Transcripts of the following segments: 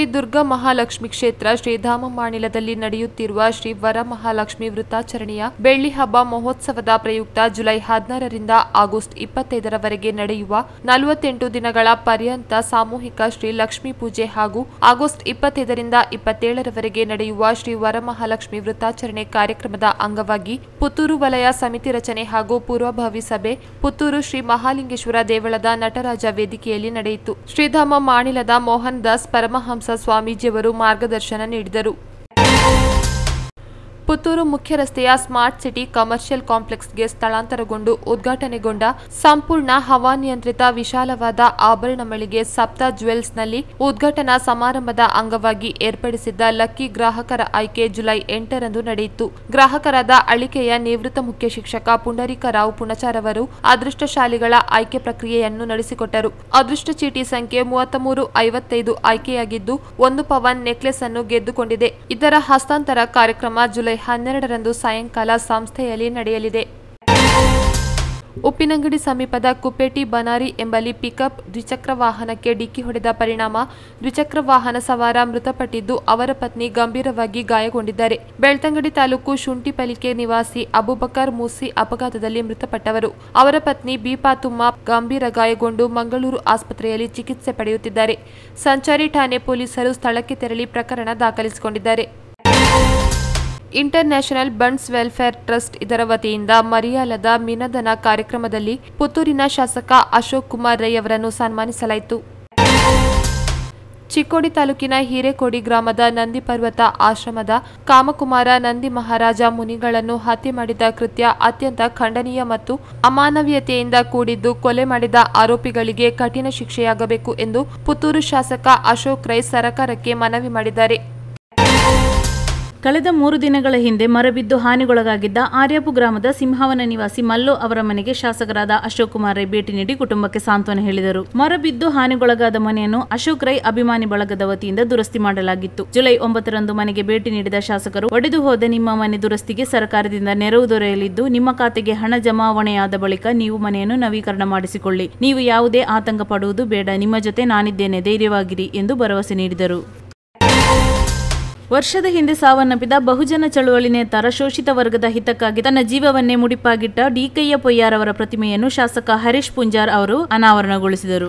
ದುರ್ಗಾ ಮಹಾಲಕ್ಷ್ಮಿ ಕ್ಷೇತ್ರ ಶ್ರೀಧಾಮ ಮಾಣಿಲದಲ್ಲಿ ನಡೆಯುತ್ತಿರುವ ಶ್ರೀ ವರಮಹಾಲಕ್ಷ್ಮಿ ವೃತ್ತಾಚರಣೆಯ ಬೆಳ್ಳಿ ಹಬ್ಬ ಮಹೋತ್ಸವದ ಪ್ರಯುಕ್ತ ಜುಲೈ ಹದಿನಾರರಿಂದ ಆಗಸ್ಟ್ ಇಪ್ಪತ್ತೈದರವರೆಗೆ ನಡೆಯುವ ನಲವತ್ತೆಂಟು ದಿನಗಳ ಪರ್ಯಂತ ಸಾಮೂಹಿಕ ಶ್ರೀ ಲಕ್ಷ್ಮೀ ಪೂಜೆ ಹಾಗೂ ಆಗಸ್ಟ್ ಇಪ್ಪತ್ತೈದರಿಂದ ಇಪ್ಪತ್ತೇಳರವರೆಗೆ ನಡೆಯುವ ಶ್ರೀ ವರಮಹಾಲಕ್ಷ್ಮಿ ವೃತ್ತಾಚರಣೆ ಕಾರ್ಯಕ್ರಮದ ಅಂಗವಾಗಿ ಪುತ್ತೂರು ವಲಯ ಸಮಿತಿ ರಚನೆ ಹಾಗೂ ಪೂರ್ವಭಾವಿ ಸಭೆ ಪುತ್ತೂರು ಶ್ರೀ ಮಹಾಲಿಂಗೇಶ್ವರ ದೇವಳದ ನಟರಾಜ ವೇದಿಕೆಯಲ್ಲಿ ನಡೆಯಿತು ಶ್ರೀಧಾಮ ಮಾಣಿಲದ ಮೋಹನ್ ದಾಸ್ ಪರಮಹಂಸ ಸ್ವಾಮೀಜಿಯವರು ಮಾರ್ಗದರ್ಶನ ನೀಡಿದರು ಪುತ್ತೂರು ಮುಖ್ಯ ರಸ್ತೆಯ ಸ್ಮಾರ್ಟ್ ಸಿಟಿ ಕಮರ್ಷಿಯಲ್ ಕಾಂಪ್ಲೆಕ್ಸ್ಗೆ ಸ್ಥಳಾಂತರಗೊಂಡು ಉದ್ಘಾಟನೆಗೊಂಡ ಸಂಪೂರ್ಣ ಹವಾನಿಯಂತ್ರಿತ ವಿಶಾಲವಾದ ಆಭರಣ ಮಳಿಗೆ ಸಪ್ತಾ ಜ್ಯುವೆಲ್ಸ್ನಲ್ಲಿ ಉದ್ಘಾಟನಾ ಸಮಾರಂಭದ ಅಂಗವಾಗಿ ಏರ್ಪಡಿಸಿದ್ದ ಲಕ್ಕಿ ಗ್ರಾಹಕರ ಆಯ್ಕೆ ಜುಲೈ ಎಂಟರಂದು ನಡೆಯಿತು ಗ್ರಾಹಕರಾದ ಅಳಿಕೆಯ ನಿವೃತ್ತ ಮುಖ್ಯ ಶಿಕ್ಷಕ ಪುಂಡರೀಕ ರಾವ್ ಪುಣಚಾರ್ ಅವರು ಅದೃಷ್ಟಶಾಲಿಗಳ ಆಯ್ಕೆ ಪ್ರಕ್ರಿಯೆಯನ್ನು ನಡೆಸಿಕೊಟ್ಟರು ಅದೃಷ್ಟ ಚೀಟಿ ಸಂಖ್ಯೆ ಮೂವತ್ಮೂರು ಐವತ್ತೈದು ಆಯ್ಕೆಯಾಗಿದ್ದು ಒಂದು ಪವನ್ ನೆಕ್ಲೆಸ್ ಅನ್ನು ಗೆದ್ದುಕೊಂಡಿದೆ ಇದರ ಹಸ್ತಾಂತರ ಕಾರ್ಯಕ್ರಮ ಜುಲೈ ಹನ್ನೆರಡರಂದು ಸಾಯಂಕಾಲ ಸಂಸ್ಥೆಯಲ್ಲಿ ನಡೆಯಲಿದೆ ಉಪ್ಪಿನಂಗಡಿ ಸಮೀಪದ ಕುಪೇಟಿ ಬನಾರಿ ಎಂಬಲ್ಲಿ ಪಿಕಪ್ ದ್ವಿಚಕ್ರ ವಾಹನಕ್ಕೆ ಡಿಕ್ಕಿ ಹೊಡೆದ ಪರಿಣಾಮ ದ್ವಿಚಕ್ರ ವಾಹನ ಸವಾರ ಮೃತಪಟ್ಟಿದ್ದು ಅವರ ಪತ್ನಿ ಗಂಭೀರವಾಗಿ ಗಾಯಗೊಂಡಿದ್ದಾರೆ ಬೆಳ್ತಂಗಡಿ ತಾಲೂಕು ಶುಂಠಿಪಲಿಕೆ ನಿವಾಸಿ ಅಬುಬಕರ್ ಮೂಸಿ ಅಪಘಾತದಲ್ಲಿ ಮೃತಪಟ್ಟವರು ಅವರ ಪತ್ನಿ ಬಿಪಾತುಮ್ಮ ಗಂಭೀರ ಗಾಯಗೊಂಡು ಮಂಗಳೂರು ಆಸ್ಪತ್ರೆಯಲ್ಲಿ ಚಿಕಿತ್ಸೆ ಪಡೆಯುತ್ತಿದ್ದಾರೆ ಸಂಚಾರಿ ಠಾಣೆ ಪೊಲೀಸರು ಸ್ಥಳಕ್ಕೆ ತೆರಳಿ ಪ್ರಕರಣ ದಾಖಲಿಸಿಕೊಂಡಿದ್ದಾರೆ international Bunts welfare trust ಇದರ ವತಿಯಿಂದ ಮರಿಯಾಲದ ಮಿನದನ ಕಾರ್ಯಕ್ರಮದಲ್ಲಿ ಪುತ್ತೂರಿನ ಶಾಸಕ ಅಶೋಕ್ ಕುಮಾರ್ ರೈ ಅವರನ್ನು ಸನ್ಮಾನಿಸಲಾಯಿತು ಚಿಕ್ಕೋಡಿ ತಾಲೂಕಿನ ಹಿರೇಕೋಡಿ ಗ್ರಾಮದ ನಂದಿ ಪರ್ವತ ಆಶ್ರಮದ ಕಾಮಕುಮಾರ ನಂದಿ ಮಹಾರಾಜ ಮುನಿಗಳನ್ನು ಹತ್ಯೆ ಮಾಡಿದ ಕೃತ್ಯ ಅತ್ಯಂತ ಖಂಡನೀಯ ಮತ್ತು ಅಮಾನವೀಯತೆಯಿಂದ ಕೂಡಿದ್ದು ಕೊಲೆ ಮಾಡಿದ ಆರೋಪಿಗಳಿಗೆ ಕಠಿಣ ಶಿಕ್ಷೆಯಾಗಬೇಕು ಎಂದು ಪುತ್ತೂರು ಶಾಸಕ ಅಶೋಕ್ ರೈ ಸರಕಾರಕ್ಕೆ ಮನವಿ ಮಾಡಿದ್ದಾರೆ ಕಳೆದ ಮೂರು ದಿನಗಳ ಹಿಂದೆ ಮರಬಿದ್ದು ಹಾನಿಗೊಳಗಾಗಿದ್ದ ಆರ್ಯಾಪು ಗ್ರಾಮದ ಸಿಂಹಾವನ ನಿವಾಸಿ ಮಲ್ಲು ಅವರ ಮನೆಗೆ ಶಾಸಕರಾದ ಅಶೋಕ್ ಕುಮಾರ್ ರೈ ಭೇಟಿ ನೀಡಿ ಕುಟುಂಬಕ್ಕೆ ಸಾಂತ್ವನ ಹೇಳಿದರು ಮರಬಿದ್ದು ಹಾನಿಗೊಳಗಾದ ಮನೆಯನ್ನು ಅಶೋಕ್ ರೈ ಅಭಿಮಾನಿ ಬಳಗದ ವತಿಯಿಂದ ದುರಸ್ತಿ ಮಾಡಲಾಗಿತ್ತು ಜುಲೈ ಒಂಬತ್ತರಂದು ಮನೆಗೆ ಭೇಟಿ ನೀಡಿದ ಶಾಸಕರು ಒಡೆದು ಹೋದ ನಿಮ್ಮ ಮನೆ ದುರಸ್ತಿಗೆ ಸರ್ಕಾರದಿಂದ ನೆರವು ದೊರೆಯಲಿದ್ದು ನಿಮ್ಮ ಖಾತೆಗೆ ಹಣ ಜಮಾವಣೆಯಾದ ಬಳಿಕ ನೀವು ಮನೆಯನ್ನು ನವೀಕರಣ ಮಾಡಿಸಿಕೊಳ್ಳಿ ನೀವು ಯಾವುದೇ ಆತಂಕ ಪಡುವುದು ಬೇಡ ನಿಮ್ಮ ಜೊತೆ ನಾನಿದ್ದೇನೆ ಧೈರ್ಯವಾಗಿರಿ ಎಂದು ಭರವಸೆ ನೀಡಿದರು ವರ್ಷದ ಹಿಂದೆ ಸಾವನ್ನಪ್ಪಿದ ಬಹುಜನ ಚಳುವಳಿ ನೇತಾರ ಶೋಷಿತ ವರ್ಗದ ಹಿತಕ್ಕಾಗಿ ತನ್ನ ಜೀವವನ್ನೇ ಮುಡಿಪಾಗಿಟ್ಟ ಡಿಕಯ್ಯ ಪೊಯ್ಯಾರ್ ಅವರ ಪ್ರತಿಮೆಯನ್ನು ಶಾಸಕ ಹರೀಶ್ ಪುಂಜಾರ್ ಅವರು ಅನಾವರಣಗೊಳಿಸಿದರು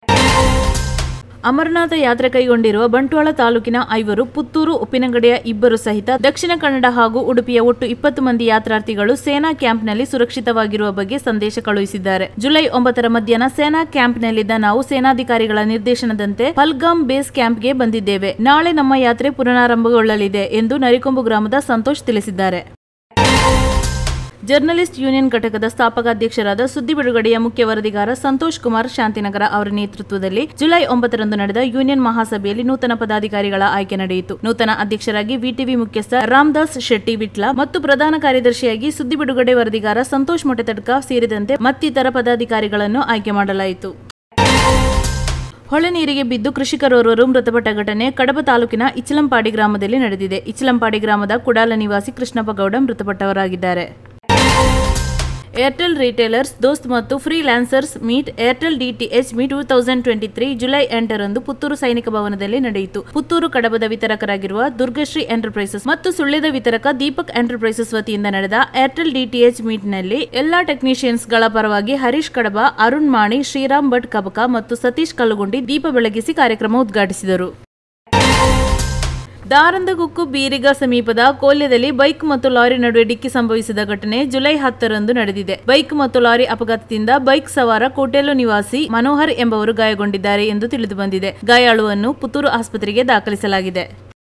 ಅಮರನಾಥ ಯಾತ್ರೆ ಕೈಗೊಂಡಿರುವ ಬಂಟ್ವಾಳ ತಾಲೂಕಿನ ಐವರು ಪುತ್ತೂರು ಉಪ್ಪಿನಂಗಡಿಯ ಇಬ್ಬರು ಸಹಿತ ದಕ್ಷಿಣ ಕನ್ನಡ ಹಾಗೂ ಉಡುಪಿಯ ಒಟ್ಟು ಇಪ್ಪತ್ತು ಮಂದಿ ಯಾತ್ರಾರ್ಥಿಗಳು ಸೇನಾ ಕ್ಯಾಂಪ್ನಲ್ಲಿ ಸುರಕ್ಷಿತವಾಗಿರುವ ಬಗ್ಗೆ ಸಂದೇಶ ಕಳುಹಿಸಿದ್ದಾರೆ ಜುಲೈ ಒಂಬತ್ತರ ಮಧ್ಯಾಹ್ನ ಸೇನಾ ಕ್ಯಾಂಪ್ನಲ್ಲಿದ್ದ ನಾವು ಸೇನಾಧಿಕಾರಿಗಳ ನಿರ್ದೇಶನದಂತೆ ಪಲ್ಗಾಮ್ ಬೇಸ್ ಕ್ಯಾಂಪ್ಗೆ ಬಂದಿದ್ದೇವೆ ನಾಳೆ ನಮ್ಮ ಯಾತ್ರೆ ಪುನರಾರಂಭಗೊಳ್ಳಲಿದೆ ಎಂದು ನರಿಕೊಂಬು ಗ್ರಾಮದ ಸಂತೋಷ್ ತಿಳಿಸಿದ್ದಾರೆ ಜರ್ನಲಿಸ್ಟ್ ಯೂನಿಯನ್ ಘಟಕದ ಸ್ಥಾಪಕಾಧ್ಯಕ್ಷರಾದ ಸುದ್ದಿ ಬಿಡುಗಡೆಯ ಮುಖ್ಯ ವರದಿಗಾರ ಸಂತೋಷ್ ಕುಮಾರ್ ಶಾಂತಿನಗರ ಅವರ ನೇತೃತ್ವದಲ್ಲಿ ಜುಲೈ ಒಂಬತ್ತರಂದು ನಡೆದ ಯೂನಿಯನ್ ಮಹಾಸಭೆಯಲ್ಲಿ ನೂತನ ಪದಾಧಿಕಾರಿಗಳ ಆಯ್ಕೆ ನಡೆಯಿತು ನೂತನ ಅಧ್ಯಕ್ಷರಾಗಿ ವಿಟಿವಿ ಮುಖ್ಯಸ್ಥ ರಾಮದಾಸ್ ಶೆಟ್ಟಿ ವಿಟ್ಲ ಮತ್ತು ಪ್ರಧಾನ ಕಾರ್ಯದರ್ಶಿಯಾಗಿ ಸುದ್ದಿ ಬಿಡುಗಡೆ ವರದಿಗಾರ ಸಂತೋಷ್ ಮೊಟೆತಡ್ಕ ಸೇರಿದಂತೆ ಮತ್ತಿತರ ಪದಾಧಿಕಾರಿಗಳನ್ನು ಆಯ್ಕೆ ಮಾಡಲಾಯಿತು ಹೊಳೆ ನೀರಿಗೆ ಬಿದ್ದು ಕೃಷಿಕರೋರ್ವರು ಮೃತಪಟ್ಟ ಘಟನೆ ಕಡಬ ತಾಲೂಕಿನ ಇಚಲಂಪಾಡಿ ಗ್ರಾಮದಲ್ಲಿ ನಡೆದಿದೆ ಇಚಲಂಪಾಡಿ ಗ್ರಾಮದ ಕುಡಾಲ ನಿವಾಸಿ ಕೃಷ್ಣಪ್ಪ ಗೌಡ ಮೃತಪಟ್ಟವರಾಗಿದ್ದಾರೆ ಏರ್ಟೆಲ್ ರಿಟೇಲರ್ಸ್ ದೋಸ್ತ್ ಮತ್ತು freelancers meet Airtel DTH meet two thousand twenty three July ಎಂಟರಂದು ಪುತ್ತೂರು ಸೈನಿಕ ಭವನದಲ್ಲಿ ನಡೆಯಿತು ಪುತ್ತೂರು ಕಡಬದ ವಿತರಕರಾಗಿರುವ ದುರ್ಗಶ್ರೀ ಎಂಟರ್ಪ್ರೈಸಸ್ ಮತ್ತು ಸುಳ್ಯದ ವಿತರಕ ದೀಪಕ್ ಎಂಟರ್ಪ್ರೈಸಸ್ ವತಿಯಿಂದ ನಡೆದ ಏರ್ಟೆಲ್ ಡಿಟಿಎಚ್ ಮೀಟ್ನಲ್ಲಿ ಎಲ್ಲಾ ಟೆಕ್ನಿಷಿಯನ್ಸ್ಗಳ ಪರವಾಗಿ ಹರೀಶ್ ಕಡಬ ಅರುಣ್ ಮಾಣಿ ಶ್ರೀರಾಮ್ ಭಟ್ ಕಬಕ ಮತ್ತು ಸತೀಶ್ ಕಲ್ಲುಗುಂಡಿ ದೀಪ ಬೆಳಗಿಸಿ ಕಾರ್ಯಕ್ರಮ ಉದ್ಘಾಟಿಸಿದರು ದಾರಂದಗುಕ್ಕು ಬೀರಿಗ ಸಮೀಪದ ಕೋಲ್ಯದಲ್ಲಿ ಬೈಕ್ ಮತ್ತು ಲಾರಿ ನಡುವೆ ಡಿಕ್ಕಿ ಸಂಭವಿಸಿದ ಘಟನೆ ಜುಲೈ ಹತ್ತರಂದು ನಡೆದಿದೆ ಬೈಕ್ ಮತ್ತು ಲಾರಿ ಅಪಘಾತದಿಂದ ಬೈಕ್ ಸವಾರ ಕೋಟೆಲು ನಿವಾಸಿ ಮನೋಹರ್ ಎಂಬುವರು ಗಾಯಗೊಂಡಿದ್ದಾರೆ ಎಂದು ತಿಳಿದುಬಂದಿದೆ ಗಾಯಾಳುವನ್ನು ಪುತ್ತೂರು ಆಸ್ಪತ್ರೆಗೆ ದಾಖಲಿಸಲಾಗಿದೆ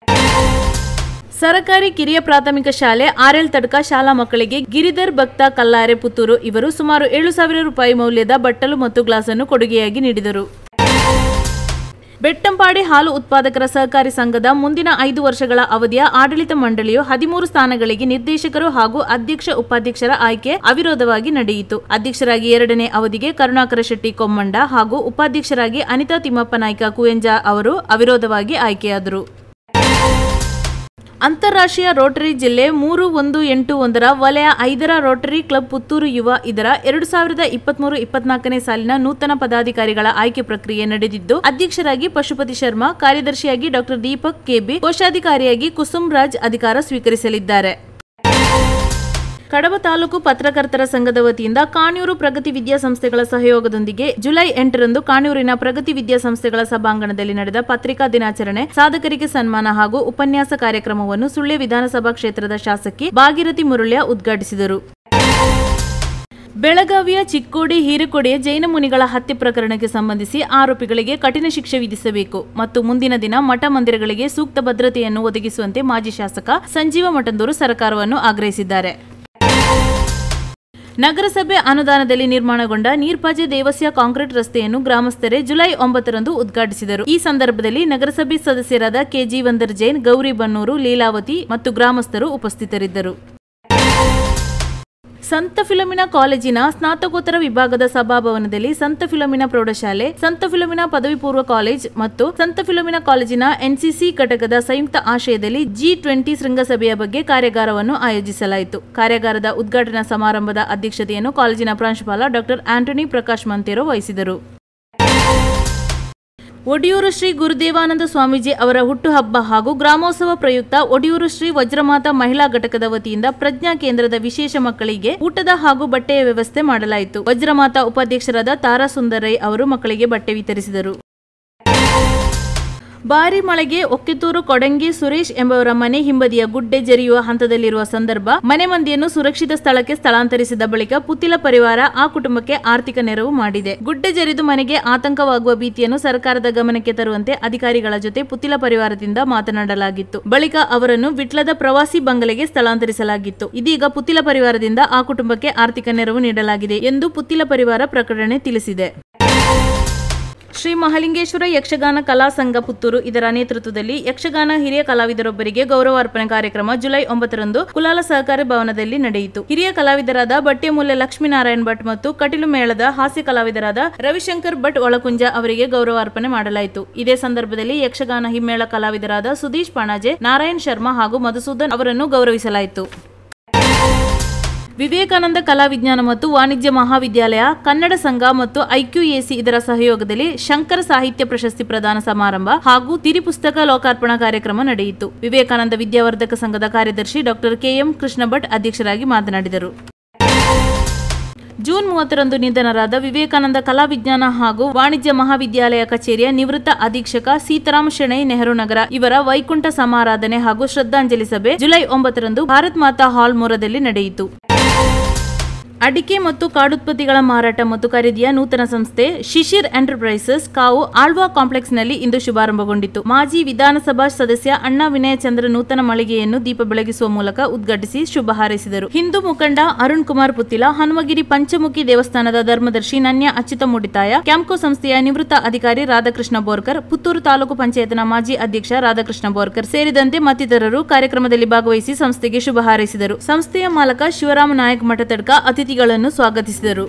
ಸರಕಾರಿ ಕಿರಿಯ ಪ್ರಾಥಮಿಕ ಶಾಲೆ ಆರ್ಎಲ್ ತಡ್ಕ ಶಾಲಾ ಮಕ್ಕಳಿಗೆ ಗಿರಿಧರ್ ಭಕ್ತ ಕಲ್ಲಾರೆ ಪುತ್ತೂರು ಇವರು ಸುಮಾರು ಏಳು ಸಾವಿರ ರೂಪಾಯಿ ಮೌಲ್ಯದ ಬಟ್ಟಲು ಮತ್ತು ಗ್ಲಾಸನ್ನು ಕೊಡುಗೆಯಾಗಿ ನೀಡಿದರು ಬೆಟ್ಟಂಪಾಡಿ ಹಾಲು ಉತ್ಪಾದಕರ ಸಹಕಾರಿ ಸಂಘದ ಮುಂದಿನ ಐದು ವರ್ಷಗಳ ಅವಧಿಯ ಆಡಳಿತ ಮಂಡಳಿಯು ಹದಿಮೂರು ಸ್ಥಾನಗಳಿಗೆ ನಿರ್ದೇಶಕರು ಹಾಗೂ ಅಧ್ಯಕ್ಷ ಉಪಾಧ್ಯಕ್ಷರ ಆಯ್ಕೆ ಅವಿರೋಧವಾಗಿ ನಡೆಯಿತು ಅಧ್ಯಕ್ಷರಾಗಿ ಎರಡನೇ ಅವಧಿಗೆ ಕರುಣಾಕರ ಶೆಟ್ಟಿ ಕೊಮ್ಮಂಡ ಹಾಗೂ ಉಪಾಧ್ಯಕ್ಷರಾಗಿ ಅನಿತಾ ತಿಮ್ಮಪ್ಪ ನಾಯ್ಕ ಕುವೆಂಜ ಅವರು ಅವಿರೋಧವಾಗಿ ಆಯ್ಕೆಯಾದರು ಅಂತಾರಾಷ್ಟ್ರೀಯ ರೋಟರಿ ಜಿಲ್ಲೆ ಮೂರು ಒಂದು ಎಂಟು ಒಂದರ ವಲಯ ಐದರ ರೋಟರಿ ಕ್ಲಬ್ ಪುತ್ತೂರು ಯುವ ಇದರ ಎರಡು ಸಾವಿರದ ಇಪ್ಪತ್ಮೂರು ಇಪ್ಪತ್ನಾಲ್ಕನೇ ಸಾಲಿನ ನೂತನ ಪದಾಧಿಕಾರಿಗಳ ಆಯ್ಕೆ ಪ್ರಕ್ರಿಯೆ ನಡೆದಿದ್ದು ಅಧ್ಯಕ್ಷರಾಗಿ ಪಶುಪತಿ ಶರ್ಮಾ ಕಾರ್ಯದರ್ಶಿಯಾಗಿ ಡಾಕ್ಟರ್ ದೀಪಕ್ ಕೆಬಿ ಕೋಶಾಧಿಕಾರಿಯಾಗಿ ಕುಸುಮ್ ರಾಜ್ ಅಧಿಕಾರ ಸ್ವೀಕರಿಸಲಿದ್ದಾರೆ ಕಡಬ ತಾಲೂಕು ಪತ್ರಕರ್ತರ ಸಂಘದ ವತಿಯಿಂದ ಕಾಣೂರು ಪ್ರಗತಿ ವಿದ್ಯಾಸಂಸ್ಥೆಗಳ ಸಹಯೋಗದೊಂದಿಗೆ ಜುಲೈ ಎಂಟರಂದು ಕಾಣೂರಿನ ಪ್ರಗತಿ ವಿದ್ಯಾಸಂಸ್ಥೆಗಳ ಸಭಾಂಗಣದಲ್ಲಿ ನಡೆದ ಪತ್ರಿಕಾ ದಿನಾಚರಣೆ ಸಾಧಕರಿಗೆ ಸನ್ಮಾನ ಹಾಗೂ ಉಪನ್ಯಾಸ ಕಾರ್ಯಕ್ರಮವನ್ನು ಸುಳ್ಯ ವಿಧಾನಸಭಾ ಕ್ಷೇತ್ರದ ಶಾಸಕಿ ಭಾಗೀರಥಿ ಮುರುಳ್ಯ ಉದ್ಘಾಟಿಸಿದರು ಬೆಳಗಾವಿಯ ಚಿಕ್ಕೋಡಿ ಹೀರಕೊಡಿಯ ಜೈನ ಮುನಿಗಳ ಹತ್ಯೆ ಪ್ರಕರಣಕ್ಕೆ ಸಂಬಂಧಿಸಿ ಆರೋಪಿಗಳಿಗೆ ಕಠಿಣ ಶಿಕ್ಷೆ ವಿಧಿಸಬೇಕು ಮತ್ತು ಮುಂದಿನ ದಿನ ಮಠ ಮಂದಿರಗಳಿಗೆ ಸೂಕ್ತ ಭದ್ರತೆಯನ್ನು ಒದಗಿಸುವಂತೆ ಮಾಜಿ ಶಾಸಕ ಸಂಜೀವ ಮಠಂದೂರು ಸರ್ಕಾರವನ್ನು ಆಗ್ರಹಿಸಿದ್ದಾರೆ ನಗರಸಭೆ ಅನುದಾನದಲ್ಲಿ ನಿರ್ಮಾಣಗೊಂಡ ನೀರ್ಪಾಜೆ ದೇವಸ್ಯ ಕಾಂಕ್ರೀಟ್ ರಸ್ತೆಯನ್ನು ಗ್ರಾಮಸ್ಥರೇ ಜುಲೈ ಒಂಬತ್ತರಂದು ಉದ್ಘಾಟಿಸಿದರು ಈ ಸಂದರ್ಭದಲ್ಲಿ ನಗರಸಭೆ ಸದಸ್ಯರಾದ ಕೆಜಿ ವಂದರ್ ಜೈನ್ ಗೌರಿ ಬನ್ನೂರು ಲೀಲಾವತಿ ಮತ್ತು ಗ್ರಾಮಸ್ಥರು ಉಪಸ್ಥಿತರಿದ್ದರು ಸಂತ ಫಿಲೋಮಿನಾ ಕಾಲೇಜಿನ ಸ್ನಾತಕೋತ್ತರ ವಿಭಾಗದ ಸಭಾಭವನದಲ್ಲಿ ಸಂತ ಫಿಲೋಮಿನಾ ಪ್ರೌಢಶಾಲೆ ಸಂತ ಫಿಲೋಮಿನಾ ಪದವಿ ಪೂರ್ವ ಕಾಲೇಜ್ ಮತ್ತು ಸಂತ ಫಿಲೋಮಿನಾ ಕಾಲೇಜಿನ ಎನ್ಸಿಸಿ ಘಟಕದ ಸಂಯುಕ್ತ ಆಶಯದಲ್ಲಿ ಜಿ ಟ್ವೆಂಟಿ ಶೃಂಗಸಭೆಯ ಬಗ್ಗೆ ಕಾರ್ಯಾಗಾರವನ್ನು ಆಯೋಜಿಸಲಾಯಿತು ಕಾರ್ಯಾಗಾರದ ಉದ್ಘಾಟನಾ ಸಮಾರಂಭದ ಅಧ್ಯಕ್ಷತೆಯನ್ನು ಕಾಲೇಜಿನ ಪ್ರಾಂಶುಪಾಲ ಡಾಕ್ಟರ್ ಆಂಟನಿ ಪ್ರಕಾಶ್ ಮಂತೇರೋ ವಹಿಸಿದರು ಒಡಿಯೂರು ಶ್ರೀ ಗುರುದೇವಾನಂದ ಸ್ವಾಮೀಜಿ ಅವರ ಹುಟ್ಟುಹಬ್ಬ ಹಾಗೂ ಗ್ರಾಮೋತ್ಸವ ಪ್ರಯುಕ್ತ ಒಡಿಯೂರು ಶ್ರೀ ವಜ್ರಮಾತಾ ಮಹಿಳಾ ಘಟಕದ ವತಿಯಿಂದ ಪ್ರಜ್ಞಾ ಕೇಂದ್ರದ ವಿಶೇಷ ಮಕ್ಕಳಿಗೆ ಊಟದ ಹಾಗೂ ಬಟ್ಟೆಯ ವ್ಯವಸ್ಥೆ ಮಾಡಲಾಯಿತು ವಜ್ರಮಾತಾ ಉಪಾಧ್ಯಕ್ಷರಾದ ತಾರಾ ಸುಂದರೈ ಅವರು ಮಕ್ಕಳಿಗೆ ಬಟ್ಟೆ ವಿತರಿಸಿದರು ಭಾರಿ ಮಳೆಗೆ ಒಕ್ಕೆತೂರು ಕೊಡಂಗಿ ಸುರೇಶ್ ಎಂಬವರ ಮನೆ ಹಿಂಬದಿಯ ಗುಡ್ಡೆ ಜರಿಯುವ ಹಂತದಲ್ಲಿರುವ ಸಂದರ್ಭ ಮನೆ ಮಂದಿಯನ್ನು ಸುರಕ್ಷಿತ ಸ್ಥಳಕ್ಕೆ ಸ್ಥಳಾಂತರಿಸಿದ ಬಳಿಕ ಪುತ್ತಿಲ ಪರಿವಾರ ಆ ಕುಟುಂಬಕ್ಕೆ ಆರ್ಥಿಕ ನೆರವು ಮಾಡಿದೆ ಗುಡ್ಡೆ ಜರಿದು ಮನೆಗೆ ಆತಂಕವಾಗುವ ಭೀತಿಯನ್ನು ಸರ್ಕಾರದ ಗಮನಕ್ಕೆ ತರುವಂತೆ ಅಧಿಕಾರಿಗಳ ಜೊತೆ ಪುತ್ತಿಲ ಪರಿವಾರದಿಂದ ಮಾತನಾಡಲಾಗಿತ್ತು ಬಳಿಕ ಅವರನ್ನು ವಿಟ್ಲದ ಪ್ರವಾಸಿ ಬಂಗಲೆಗೆ ಸ್ಥಳಾಂತರಿಸಲಾಗಿತ್ತು ಇದೀಗ ಪುತ್ತಿಲ ಪರಿವಾರದಿಂದ ಆ ಕುಟುಂಬಕ್ಕೆ ಆರ್ಥಿಕ ನೆರವು ನೀಡಲಾಗಿದೆ ಎಂದು ಪುತ್ತಿಲ ಪರಿವಾರ ಪ್ರಕಟಣೆ ತಿಳಿಸಿದೆ ಶ್ರೀ ಮಹಾಲಿಂಗೇಶ್ವರ ಯಕ್ಷಗಾನ ಕಲಾ ಸಂಘ ಪುತ್ತೂರು ಇದರ ನೇತೃತ್ವದಲ್ಲಿ ಯಕ್ಷಗಾನ ಹಿರಿಯ ಕಲಾವಿದರೊಬ್ಬರಿಗೆ ಗೌರವಾರ್ಪಣೆ ಕಾರ್ಯಕ್ರಮ ಜುಲೈ ಒಂಬತ್ತರಂದು ಕುಲಾಲ ಸಹಕಾರಿ ಭವನದಲ್ಲಿ ನಡೆಯಿತು ಹಿರಿಯ ಕಲಾವಿದರಾದ ಬಟ್ಟೆಮೂಲೆ ಲಕ್ಷ್ಮೀನಾರಾಯಣ್ ಭಟ್ ಮತ್ತು ಕಟಿಲು ಮೇಳದ ಹಾಸ್ಯ ಕಲಾವಿದರಾದ ರವಿಶಂಕರ್ ಭಟ್ ಒಳಕುಂಜ ಅವರಿಗೆ ಗೌರವಾರ್ಪಣೆ ಮಾಡಲಾಯಿತು ಇದೇ ಸಂದರ್ಭದಲ್ಲಿ ಯಕ್ಷಗಾನ ಹಿಮ್ಮೇಳ ಕಲಾವಿದರಾದ ಸುದೀಶ್ ಪಾಣಾಜೆ ನಾರಾಯಣ್ ಶರ್ಮಾ ಹಾಗೂ ಮಧುಸೂದನ್ ಅವರನ್ನು ಗೌರವಿಸಲಾಯಿತು ವಿವೇಕಾನಂದ ಕಲಾ ವಿಜ್ಞಾನ ಮತ್ತು ವಾಣಿಜ್ಯ ಮಹಾವಿದ್ಯಾಲಯ ಕನ್ನಡ ಸಂಘ ಮತ್ತು ಐಕ್ಯುಎಸಿ ಇದರ ಸಹಯೋಗದಲ್ಲಿ ಶಂಕರ ಸಾಹಿತ್ಯ ಪ್ರಶಸ್ತಿ ಪ್ರದಾನ ಸಮಾರಂಭ ಹಾಗೂ ತಿರಿ ಪುಸ್ತಕ ಲೋಕಾರ್ಪಣಾ ಕಾರ್ಯಕ್ರಮ ನಡೆಯಿತು ವಿವೇಕಾನಂದ ವಿದ್ಯಾವರ್ಧಕ ಸಂಘದ ಕಾರ್ಯದರ್ಶಿ ಡಾಕ್ಟರ್ ಕೆಎಂ ಕೃಷ್ಣ ಭಟ್ ಅಧ್ಯಕ್ಷರಾಗಿ ಮಾತನಾಡಿದರು ಜೂನ್ ಮೂವತ್ತರಂದು ನಿಧನರಾದ ವಿವೇಕಾನಂದ ಕಲಾ ವಿಜ್ಞಾನ ಹಾಗೂ ವಾಣಿಜ್ಯ ಮಹಾವಿದ್ಯಾಲಯ ಕಚೇರಿಯ ನಿವೃತ್ತ ಅಧೀಕ್ಷಕ ಸೀತಾರಾಮ್ ಶೆಣೈ ನೆಹರು ನಗರ ಇವರ ವೈಕುಂಠ ಸಮಾರಾಧನೆ ಹಾಗೂ ಶ್ರದ್ಧಾಂಜಲಿ ಸಭೆ ಜುಲೈ ಒಂಬತ್ತರಂದು ಭಾರತ್ ಮಾತಾ ಹಾಲ್ ಮೂರದಲ್ಲಿ ನಡೆಯಿತು ಅಡಿಕೆ ಮತ್ತು ಕಾಡುತ್ಪತ್ತಿಗಳ ಮಾರಾಟ ಮತ್ತು ಖರೀದಿಯ ನೂತನ ಸಂಸ್ಥೆ ಶಿಶಿರ್ ಎಂಟರ್ಪ್ರೈಸಸ್ ಕಾವು ಆಳ್ವಾ ಕಾಂಪ್ಲೆಕ್ಸ್ನಲ್ಲಿ ಇಂದು ಶುಭಾರಂಭಗೊಂಡಿತು ಮಾಜಿ ವಿಧಾನಸಭಾ ಸದಸ್ಯ ಅಣ್ಣಾ ವಿನಯಚಂದ್ರ ನೂತನ ಮಳಿಗೆಯನ್ನು ದೀಪ ಬೆಳಗಿಸುವ ಮೂಲಕ ಉದ್ಘಾಟಿಸಿ ಶುಭ ಹಾರೈಸಿದರು ಹಿಂದೂ ಮುಖಂಡ ಅರುಣ್ ಕುಮಾರ್ ಪುತ್ತಿಲ ಹನುಮಗಿರಿ ಪಂಚಮುಖಿ ದೇವಸ್ಥಾನದ ಧರ್ಮದರ್ಶಿ ನನ್ಯ ಅಚ್ಯುತ ಮುಡಿತಾಯ ಕ್ಯಾಂಪ್ಕೋ ಸಂಸ್ಥೆಯ ನಿವೃತ್ತ ಅಧಿಕಾರಿ ರಾಧಾಕೃಷ್ಣ ಬೋರ್ಕರ್ ಪುತ್ತೂರು ತಾಲೂಕು ಪಂಚಾಯತ್ನ ಮಾಜಿ ಅಧ್ಯಕ್ಷ ರಾಧಾಕೃಷ್ಣ ಬೋರ್ಕರ್ ಸೇರಿದಂತೆ ಮತ್ತಿತರರು ಕಾರ್ಯಕ್ರಮದಲ್ಲಿ ಭಾಗವಹಿಸಿ ಸಂಸ್ಥೆಗೆ ಶುಭ ಹಾರೈಸಿದರು ಸಂಸ್ಥೆಯ ಮಾಲಕ ಶಿವರಾಮ ನಾಯಕ್ ಮಠತಡ್ಕ ಅತಿಥಿಗಳನ್ನು ಸ್ವಾಗತಿಸಿದರು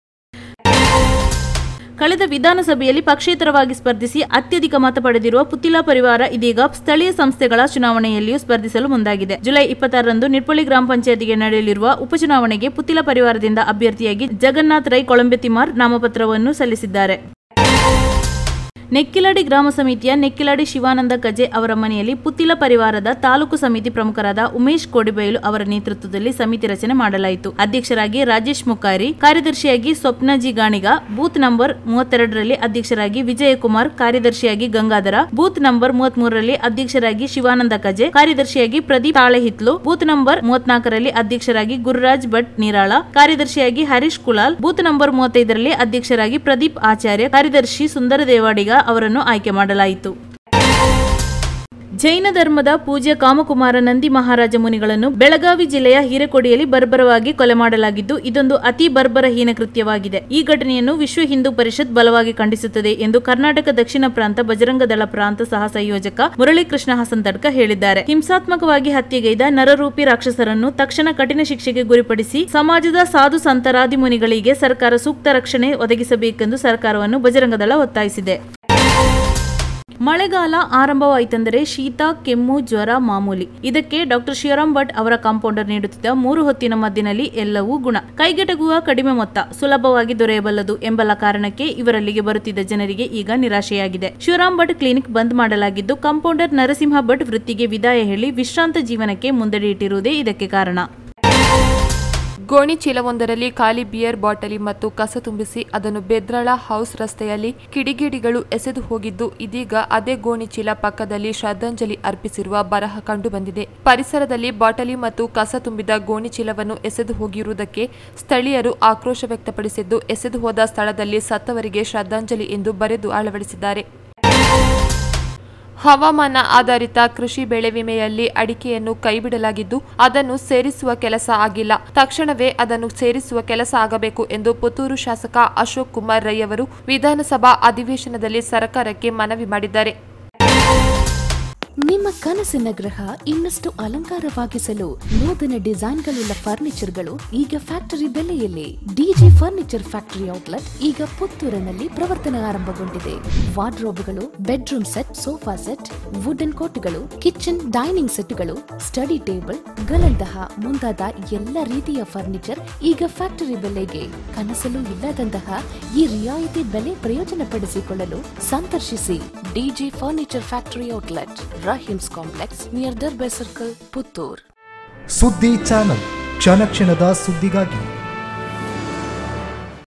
ಕಳೆದ ವಿಧಾನಸಭೆಯಲ್ಲಿ ಪಕ್ಷೇತರವಾಗಿ ಸ್ಪರ್ಧಿಸಿ ಅತ್ಯಧಿಕ ಮತ ಪಡೆದಿರುವ ಪುತ್ತಿಲ ಪರಿವಾರ ಇದೀಗ ಸ್ಥಳೀಯ ಸಂಸ್ಥೆಗಳ ಚುನಾವಣೆಯಲ್ಲಿಯೂ ಸ್ಪರ್ಧಿಸಲು ಮುಂದಾಗಿದೆ ಜುಲೈ ಇಪ್ಪತ್ತಾರರಂದು ನಿಟ್ಪಳ್ಳಿ ಗ್ರಾಮ ಪಂಚಾಯತಿಗೆ ನಡೆಯಲಿರುವ ಉಪಚುನಾವಣೆಗೆ ಪುತ್ತಿಲ ಪರಿವಾರದಿಂದ ಅಭ್ಯರ್ಥಿಯಾಗಿ ಜಗನ್ನಾಥ್ ರೈ ಕೊಳಂಬೆತಿಮಾರ್ ನಾಮಪತ್ರವನ್ನು ಸಲ್ಲಿಸಿದ್ದಾರೆ ನೆಕ್ಕಿಲಾಡಿ ಗ್ರಾಮ ಸಮಿತಿಯ ನೆಕ್ಕಿಲಾಡಿ ಶಿವಾನಂದ ಕಜೆ ಅವರ ಮನೆಯಲ್ಲಿ ಪುತ್ತಿಲ ಪರಿವಾರದ ತಾಲೂಕು ಸಮಿತಿ ಪ್ರಮುಖರಾದ ಉಮೇಶ್ ಕೋಡಿಬೈಲು ಅವರ ನೇತೃತ್ವದಲ್ಲಿ ಸಮಿತಿ ರಚನೆ ಮಾಡಲಾಯಿತು ಅಧ್ಯಕ್ಷರಾಗಿ ರಾಜೇಶ್ ಮುಕಾರಿ ಕಾರ್ಯದರ್ಶಿಯಾಗಿ ಸ್ವಪ್ನಜಿ ಗಾಣಿಗ ಬೂತ್ ನಂಬರ್ ಮೂವತ್ತೆರಡರಲ್ಲಿ ಅಧ್ಯಕ್ಷರಾಗಿ ವಿಜಯಕುಮಾರ್ ಕಾರ್ಯದರ್ಶಿಯಾಗಿ ಗಂಗಾಧರ ಬೂತ್ ನಂಬರ್ ಮೂವತ್ತ್ ಮೂರರಲ್ಲಿ ಅಧ್ಯಕ್ಷರಾಗಿ ಶಿವಾನಂದ ಕಜೆ ಕಾರ್ಯದರ್ಶಿಯಾಗಿ ಪ್ರದೀಪ್ ತಾಳೆಹಿತ್ಲು ಬೂತ್ ನಂಬರ್ ಮೂವತ್ನಾಲ್ಕರಲ್ಲಿ ಅಧ್ಯಕ್ಷರಾಗಿ ಗುರುರಾಜ್ ಭಟ್ ನೀರಾಳ ಕಾರ್ಯದರ್ಶಿಯಾಗಿ ಹರೀಶ್ ಕುಲಾಲ್ ಬೂತ್ ನಂಬರ್ ಮೂವತ್ತೈದರಲ್ಲಿ ಅಧ್ಯಕ್ಷರಾಗಿ ಪ್ರದೀಪ್ ಆಚಾರ್ಯ ಕಾರ್ಯದರ್ಶಿ ಸುಂದರ ದೇವಾಡಿಗ ಅವರನ್ನು ಆಯ್ಕೆ ಮಾಡಲಾಯಿತು ಜೈನ ಧರ್ಮದ ಪೂಜ್ಯ ಕಾಮಕುಮಾರ ನಂದಿ ಮಹಾರಾಜ ಮುನಿಗಳನ್ನು ಬೆಳಗಾವಿ ಜಿಲ್ಲೆಯ ಹಿರೇಕೊಡಿಯಲ್ಲಿ ಬರ್ಬರವಾಗಿ ಕೊಲೆ ಮಾಡಲಾಗಿದ್ದು ಇದೊಂದು ಅತಿ ಬರ್ಬರಹೀನ ಕೃತ್ಯವಾಗಿದೆ ಈ ಘಟನೆಯನ್ನು ವಿಶ್ವ ಹಿಂದೂ ಪರಿಷತ್ ಬಲವಾಗಿ ಖಂಡಿಸುತ್ತದೆ ಎಂದು ಕರ್ನಾಟಕ ದಕ್ಷಿಣ ಪ್ರಾಂತ ಬಜರಂಗ ದಳ ಪ್ರಾಂತ ಸಹ ಸಂಯೋಜಕ ಮುರಳೀಕೃಷ್ಣ ಹಸನ್ ತಡ್ಕ ಹೇಳಿದ್ದಾರೆ ಹಿಂಸಾತ್ಮಕವಾಗಿ ಹತ್ಯೆಗೈದ ನರರೂಪಿ ರಾಕ್ಷಸರನ್ನು ತಕ್ಷಣ ಕಠಿಣ ಶಿಕ್ಷೆಗೆ ಗುರಿಪಡಿಸಿ ಸಮಾಜದ ಸಾಧು ಸಂತರಾದಿ ಮುನಿಗಳಿಗೆ ಸರ್ಕಾರ ಸೂಕ್ತ ರಕ್ಷಣೆ ಒದಗಿಸಬೇಕೆಂದು ಸರ್ಕಾರವನ್ನು ಬಜರಂಗ ದಳ ಒತ್ತಾಯಿಸಿದೆ ಮಳೆಗಾಲ ಆರಂಭವಾಯಿತೆಂದರೆ ಶೀತ ಕೆಮ್ಮು ಜ್ವರ ಮಾಮೂಲಿ ಇದಕ್ಕೆ ಡಾಕ್ಟರ್ ಶಿವರಾಮ್ ಭಟ್ ಅವರ ಕಾಂಪೌಂಡರ್ ನೀಡುತ್ತಿದ್ದ ಮೂರು ಹೊತ್ತಿನ ಮದ್ದಿನಲ್ಲಿ ಎಲ್ಲವೂ ಗುಣ ಕೈಗೆಟಕುವ ಕಡಿಮೆ ಮೊತ್ತ ಸುಲಭವಾಗಿ ದೊರೆಯಬಲ್ಲದು ಎಂಬಲ್ಲ ಕಾರಣಕ್ಕೆ ಇವರಲ್ಲಿಗೆ ಬರುತ್ತಿದ್ದ ಜನರಿಗೆ ಈಗ ನಿರಾಶೆಯಾಗಿದೆ ಶಿವರಾಮ್ ಭಟ್ ಕ್ಲಿನಿಕ್ ಬಂದ್ ಮಾಡಲಾಗಿದ್ದು ಕಾಂಪೌಂಡರ್ ನರಸಿಂಹ ಭಟ್ ವೃತ್ತಿಗೆ ವಿದಾಯ ಹೇಳಿ ವಿಶ್ರಾಂತ ಜೀವನಕ್ಕೆ ಮುಂದಡಿ ಇಟ್ಟಿರುವುದೇ ಇದಕ್ಕೆ ಕಾರಣ ಗೋಣಿ ಚೀಲವೊಂದರಲ್ಲಿ ಖಾಲಿ ಬಿಯರ್ ಬಾಟಲಿ ಮತ್ತು ಕಸ ತುಂಬಿಸಿ ಅದನ್ನು ಬೆದ್ರಳ ಹೌಸ್ ರಸ್ತೆಯಲ್ಲಿ ಕಿಡಿಗೇಡಿಗಳು ಎಸೆದು ಹೋಗಿದ್ದು ಇದೀಗ ಅದೇ ಗೋಣಿ ಚೀಲ ಪಕ್ಕದಲ್ಲಿ ಶ್ರದ್ಧಾಂಜಲಿ ಅರ್ಪಿಸಿರುವ ಬರಹ ಕಂಡುಬಂದಿದೆ ಪರಿಸರದಲ್ಲಿ ಬಾಟಲಿ ಮತ್ತು ಕಸ ತುಂಬಿದ ಗೋಣಿ ಚೀಲವನ್ನು ಎಸೆದು ಹೋಗಿರುವುದಕ್ಕೆ ಸ್ಥಳೀಯರು ಆಕ್ರೋಶ ವ್ಯಕ್ತಪಡಿಸಿದ್ದು ಎಸೆದು ಹೋದ ಸ್ಥಳದಲ್ಲಿ ಸತ್ತವರಿಗೆ ಶ್ರದ್ಧಾಂಜಲಿ ಎಂದು ಬರೆದು ಅಳವಡಿಸಿದ್ದಾರೆ ಹವಾಮಾನ ಆಧಾರಿತ ಕೃಷಿ ಬೆಳೆ ವಿಮೆಯಲ್ಲಿ ಅಡಿಕೆಯನ್ನು ಕೈಬಿಡಲಾಗಿದ್ದು ಅದನ್ನು ಸೇರಿಸುವ ಕೆಲಸ ಆಗಿಲ್ಲ ತಕ್ಷಣವೇ ಅದನ್ನು ಸೇರಿಸುವ ಕೆಲಸ ಆಗಬೇಕು ಎಂದು ಪುತ್ತೂರು ಶಾಸಕ ಅಶೋಕ್ ಕುಮಾರ್ ರೈ ಅವರು ವಿಧಾನಸಭಾ ಅಧಿವೇಶನದಲ್ಲಿ ಸರ್ಕಾರಕ್ಕೆ ಮನವಿ ಮಾಡಿದ್ದಾರೆ ನಿಮ್ಮ ಕನಸಿನ ಗೃಹ ಇನ್ನಷ್ಟು ಅಲಂಕಾರವಾಗಿಸಲು ನೂತನ ಡಿಸೈನ್ಗಳುಳ್ಳ ಫರ್ನಿಚರ್ಗಳು ಈಗ ಫ್ಯಾಕ್ಟರಿ ಬೆಲೆಯಲ್ಲಿ ಡಿಜಿ ಫರ್ನಿಚರ್ ಫ್ಯಾಕ್ಟರಿ ಔಟ್ಲೆಟ್ ಈಗ ಪುತ್ತೂರಿನಲ್ಲಿ ಪ್ರವರ್ತನೆ ಆರಂಭಗೊಂಡಿದೆ ವಾರ್ಡ್ರೋಬ್ಗಳು bedroom set sofa set wooden ಕೋಟ್ಗಳು ಕಿಚನ್ ಡೈನಿಂಗ್ ಸೆಟ್ಗಳು ಸ್ಟಡಿ ಟೇಬಲ್ ಗಳಂತಹ ಮುಂತಾದ ಎಲ್ಲ ರೀತಿಯ ಫರ್ನಿಚರ್ ಈಗ ಫ್ಯಾಕ್ಟರಿ ಬೆಲೆಗೆ ಕನಸಲು ಇಲ್ಲದಂತಹ ಈ ರಿಯಾಯಿತಿ ಬೆಲೆ ಪ್ರಯೋಜನ ಪಡಿಸಿಕೊಳ್ಳಲು ಸಂದರ್ಶಿಸಿ D G furniture factory outlet Rahim's complex near Darbe circle Puttur Suddi channel ಕ್ಷಣ ಕ್ಷಣದ ಸುದ್ದಿಗಾಗಿ